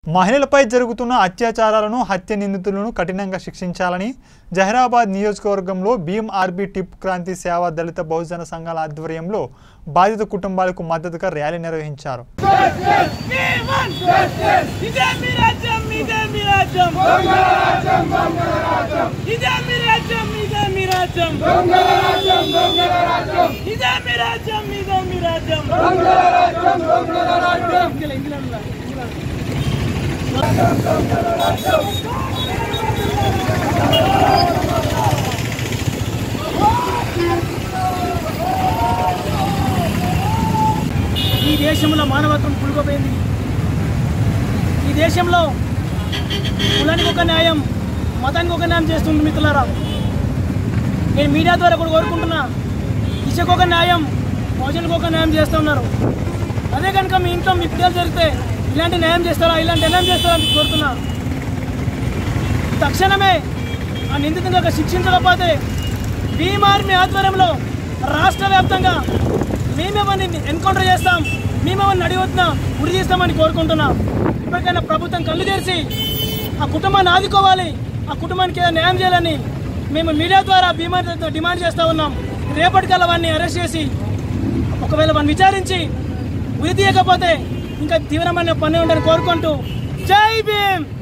మహిళలపై జరుగుతున్న అత్యాచారాలను హత్య నిందితులను కఠినంగా శిక్షించాలని జహీరాబాద్ నియోజకవర్గంలో భీమ్ ఆర్బీ టిప్ క్రాంతి సేవా దళిత బహుజన సంఘాల ఆధ్వర్యంలో బాధిత కుటుంబాలకు మద్దతుగా ర్యాలీ నిర్వహించారు ఇదే మీ రాజ్యం ఇదే మీ రాజ్యం ఇదే మీ రాజ్యం ఇదే మీ రాజ్యం ఇదే మీ రాజ్యం ఇదే మీ రాజ్యం ఇంగిల, ఇంగిల ఉందా? ఇంగిల. ఈ దేశంలో మానవత్వం పులిపోయింది ఈ దేశంలో కులానికి ఒక న్యాయం మతానికి ఒక న్యాయం చేస్తుంది మిత్రులారా నేను మీడియా ద్వారా కూడా కోరుకుంటున్నా దిశకు ఒక న్యాయం మోజన్కి ఒక న్యాయం చేస్తూ ఉన్నారు అదే కనుక మీ ఇంట్లో మీ పిల్లలు జరిగితే ఇలాంటి న్యాయం చేస్తారా ఇలాంటి న్యాయం చేస్తారా అని కోరుతున్నా తక్షణమే ఆ నిందితుని కనుక శిక్షించకపోతే భీమార్మీ ఆధ్వర్యంలో రాష్ట్ర వ్యాప్తంగా మేమేమని ఎన్కౌంటర్ చేస్తాం మేమేమని అడిగొద్దున ఉరి తీస్తామని కోరుకుంటున్నాం ఇప్పటికైనా ప్రభుత్వం కళ్ళు తెరిచి ఆ కుటుంబాన్ని ఆదుకోవాలి ఆ కుటుంబానికి ఏదో న్యాయం చేయాలని మేము మీడియా ద్వారా భీమా డిమాండ్ చేస్తూ ఉన్నాం రేపటికల్లా వాడిని అరెస్ట్ చేసి ఒకవేళ వాడిని విచారించి ఉరి తీయకపోతే ఇంకా తీవ్రమైన పని ఉందని కోరుకుంటూ జై భీమ్